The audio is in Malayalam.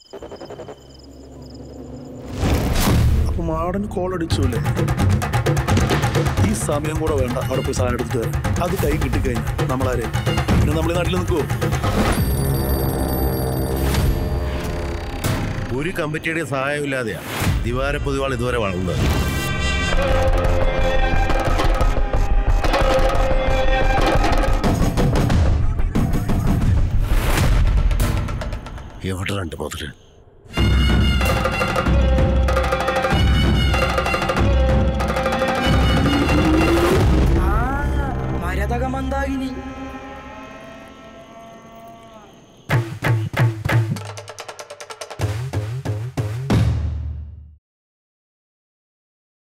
അപ്പൊ മാടന് കോൾ അടിച്ചു അല്ലേ ഈ സമയം കൂടെ വേണ്ട അവിടെ പോയി സാധനം എടുത്തിട്ട് വരാൻ. അത് കൈ കിട്ടിക്കഴിഞ്ഞാൽ നമ്മളാരെ പിന്നെ നമ്മളെ നാട്ടിൽ നിൽക്കുവോ ഒരു കമ്മിറ്റിയുടെ സഹായമില്ലാതെയാ ദിവാര പൊതുവാൾ ഇതുവരെ വളർന്നത് എവിടെ രണ്ട് മുതല് ആ മരതക മന്ദാകിനി